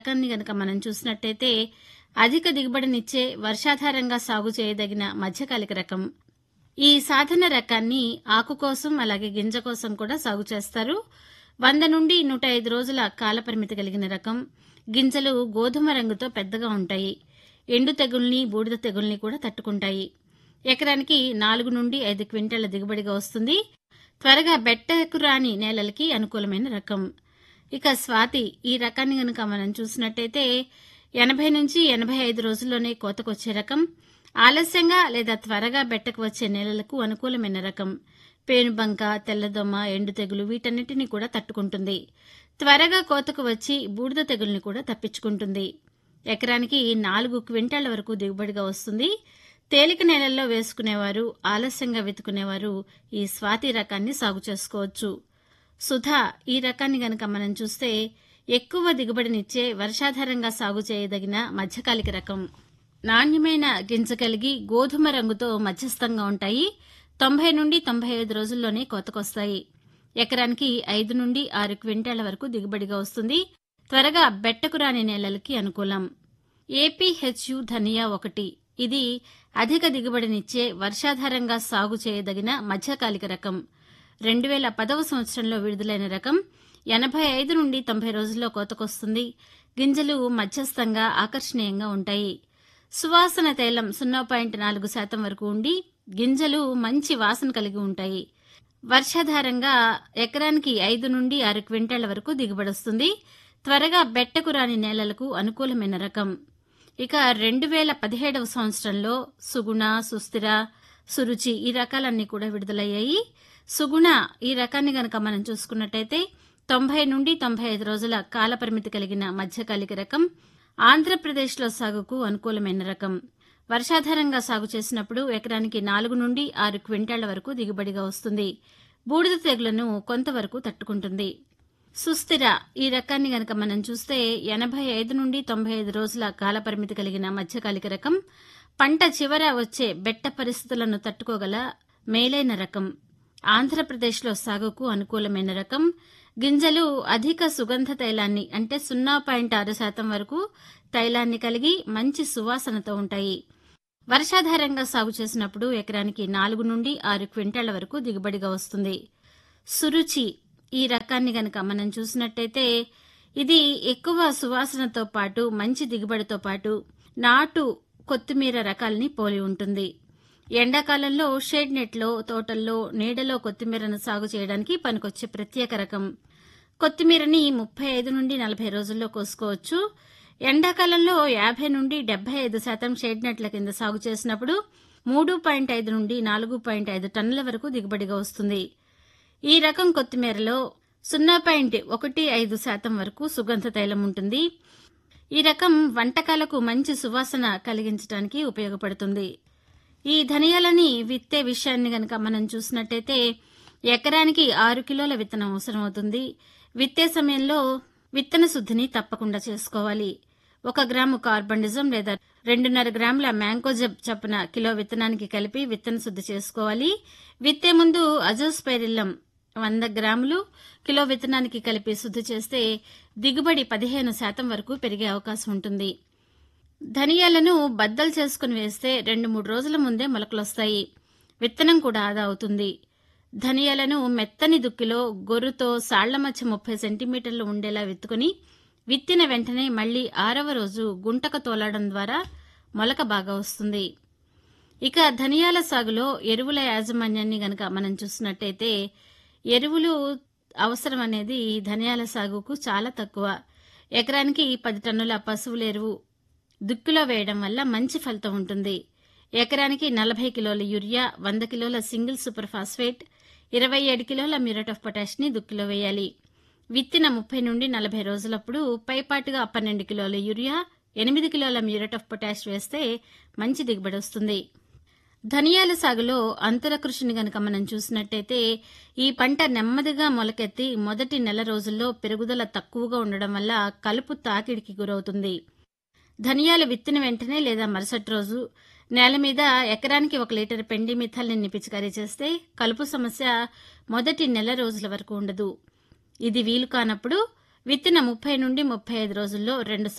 రకాన్ని గనక మనం చూసినట్టయితే అధిక దిగుబడినిచ్చే వర్షాధారంగా సాగు చేయదగిన మధ్యకాలిక రకం ఈ సాధన రకాన్ని ఆకు కోసం అలాగే గింజ కోసం కూడా సాగు చేస్తారు వంద నుండి నూట ఐదు రోజుల కాలపరిమితి కలిగిన రకం గింజలు గోధుమ రంగుతో పెద్దగా ఉంటాయి ఎండు తెగుల్ని బూడిద తెగుల్ని కూడా తట్టుకుంటాయి ఎకరానికి నాలుగు నుండి ఐదు క్వింటాల దిగుబడిగా వస్తుంది త్వరగా బెట్టకు రాని నేలలకి అనుకూలమైన రకం ఇక స్వాతి ఈ రకాన్ని గనుక మనం చూసినట్టయితే ఎనభై నుంచి ఎనభై ఐదు రోజుల్లోనే కోతకొచ్చే రకం ఆలస్యంగా లేదా త్వరగా బెట్టకు వచ్చే నేలలకు అనుకూలమైన రకం పేనుబంక తెల్లదొమ్మ ఎండు తెగులు వీటన్నిటిని కూడా తట్టుకుంటుంది త్వరగా కోతకు వచ్చి బూడిద తెగుల్ని కూడా తప్పించుకుంటుంది ఎకరానికి నాలుగు క్వింటాల వరకు దిగుబడిగా వస్తుంది తేలిక నేలల్లో వేసుకునేవారు ఆలస్యంగా వెతుకునేవారు ఈ స్వాతి రకాన్ని సాగు చేసుకోవచ్చు సుధా ఈ రకాన్ని గనక మనం చూస్తే ఎక్కువ దిగుబడినిచ్చే వర్షాధారంగా సాగు చేయదగిన మధ్యకాలిక రకం నాణ్యమైన గింజ కలిగి గోధుమ రంగుతో మధ్యస్థంగా ఉంటాయి తొంభై నుండి తొంభై ఐదు రోజుల్లోనే కోతకొస్తాయి ఎకరానికి ఐదు నుండి ఆరు క్వింటాల వరకు దిగుబడిగా వస్తుంది త్వరగా బెట్టకు రాని నేలలకి అనుకూలం ఏపీహెచ్యు ధనియా ఒకటి ఇది అధిక దిగుబడినిచ్చే వర్షాధారంగా సాగు చేయదగిన మధ్యకాలిక రకం రెండు వేల పదవ సంవత్సరంలో విడుదలైన రకం ఎనభై ఐదు నుండి తొంభై రోజుల్లో కోతకొస్తుంది గింజలు మధ్యస్థంగా ఆకర్షణీయంగా ఉంటాయి సువాసన తైలం సున్నా పాయింట్ నాలుగు శాతం వరకు ఉండి గింజలు మంచి వాసన కలిగి ఉంటాయి వర్షాధారంగా ఎకరానికి ఐదు నుండి ఆరు క్వింటాల వరకు దిగుబడొస్తుంది త్వరగా బెట్టకు రాని నేలలకు అనుకూలమైన రకం ఇక రెండు వేల పదిహేడవ సంవత్సరంలో సుగుణ సుస్థిర సురుచి ఈ రకాలన్నీ కూడా విడుదలయ్యాయి సుగుణ ఈ రకాన్ని గనక మనం చూసుకున్నట్టయితే తొంభై నుండి తొంభై ఐదు రోజుల కాలపరిమితి కలిగిన మధ్యకాలిక రకం ఆంధ్రప్రదేశ్లో సాగుకు అనుకూలమైన రకం వర్షాధారంగా సాగు చేసినప్పుడు ఎకరానికి నాలుగు నుండి ఆరు క్వింటాళ్ల వరకు దిగుబడిగా వస్తుంది బూడిద తెగులను కొంతవరకు తట్టుకుంటుంది సుస్థిర ఈ రకాన్ని గనక మనం చూస్తే ఎనభై ఐదు నుండి తొంభై ఐదు రోజుల కాలపరిమితి కలిగిన మధ్యకాలిక రకం పంట చివర వచ్చే బెట్ట పరిస్థితులను తట్టుకోగల మేలైన రకం ఆంధ్రప్రదేశ్లో సాగుకు అనుకూలమైన రకం గింజలు అధిక సుగంధ తైలాన్ని అంటే సున్నా పాయింట్ ఆరు శాతం వరకు తైలాన్ని కలిగి మంచి సువాసనతో ఉంటాయి వర్షాధారంగా సాగు చేసినప్పుడు ఎకరానికి నాలుగు నుండి ఆరు క్వింటాళ్ల వరకు దిగుబడిగా వస్తుంది సురుచి ఈ రకాన్ని గనక మనం చూసినట్టయితే ఇది ఎక్కువ సువాసనతో పాటు మంచి దిగుబడితో పాటు నాటు కొత్తిమీర రకాలని పోలి ఉంటుంది ఎండాకాలంలో షేడ్ నెట్లో తోటల్లో నీడలో కొత్తిమీరను సాగు చేయడానికి పనికొచ్చే ప్రత్యేక రకం కొత్తిమీరని ముప్పై ఐదు నుండి నలభై రోజుల్లో కోసుకోవచ్చు ఎండాకాలంలో యాభై నుండి డెబ్బై ఐదు శాతం షేడ్ నెట్ల కింద సాగు చేసినప్పుడు మూడు పాయింట్ ఐదు నుండి నాలుగు పాయింట్ ఐదు టన్నుల వరకు దిగుబడిగా వస్తుంది ఈ రకం కొత్తిమీరలో సున్నా పాయింట్ ఒకటి ఐదు శాతం వరకు సుగంధ తైలం ఉంటుంది ఈ రకం వంటకాలకు మంచి సువాసన కలిగించడానికి ఉపయోగపడుతుంది ఈ ధనియాలని విత్తే విషయాన్ని గనక మనం చూసినట్టయితే ఎకరానికి ఆరు కిలోల విత్తనం అవసరమవుతుంది విత్తే సమయంలో విత్తన శుద్ధిని తప్పకుండా చేసుకోవాలి ఒక గ్రాము కార్బండిజం లేదా రెండున్నర గ్రాముల మ్యాంకోజబ్ చప్పున కిలో విత్తనానికి కలిపి విత్తన శుద్ధి చేసుకోవాలి విత్తే ముందు అజోస్పైరిల్లం వంద గ్రాములు కిలో విత్తనానికి కలిపి శుద్ధి చేస్తే దిగుబడి పదిహేను శాతం వరకు పెరిగే అవకాశం ఉంటుంది ధనియాలను బద్దలు చేసుకుని వేస్తే రెండు మూడు రోజుల ముందే మొలకలొస్తాయి విత్తనం కూడా ఆదా అవుతుంది ధనియాలను మెత్తని దుక్కిలో గొర్రుతో సాళ్ల మధ్య ముప్పై సెంటీమీటర్లు ఉండేలా విత్తుకుని విత్తిన వెంటనే మళ్లీ ఆరవ రోజు గుంటక తోలడం ద్వారా మొలక బాగా వస్తుంది ఇక ధనియాల సాగులో ఎరువుల యాజమాన్యాన్ని గనక మనం చూసినట్టయితే ఎరువులు అవసరం అనేది ధనియాల సాగుకు చాలా తక్కువ ఎకరానికి పది టన్నుల పశువుల ఎరువు దుక్కిలో వేయడం వల్ల మంచి ఫలితం ఉంటుంది ఎకరానికి నలభై కిలోల యూరియా వంద కిలోల సింగిల్ సూపర్ ఫాస్ఫేట్ ఇరవై ఏడు కిలోల మ్యూరేట్ ఆఫ్ పొటాష్ ని దుక్కిలో వేయాలి విత్తిన ముప్పై నుండి నలభై రోజులప్పుడు పైపాటుగా పన్నెండు కిలోల యూరియా ఎనిమిది కిలోల మ్యూరేట్ ఆఫ్ పొటాష్ వేస్తే మంచి దిగుబడి వస్తుంది ధనియాల సాగులో అంతర కృషిని గనక మనం చూసినట్టయితే ఈ పంట నెమ్మదిగా మొలకెత్తి మొదటి నెల రోజుల్లో పెరుగుదల తక్కువగా ఉండడం వల్ల కలుపు తాకిడికి గురవుతుంది ధనియాలు విత్తిన వెంటనే లేదా మరుసటి రోజు నేల మీద ఎకరానికి ఒక లీటర్ పెండి మిథాల్ని పిచికారీ చేస్తే కలుపు సమస్య మొదటి నెల రోజుల వరకు ఉండదు ఇది వీలు కానప్పుడు విత్తిన ముప్పై నుండి ముప్పై ఐదు రోజుల్లో రెండు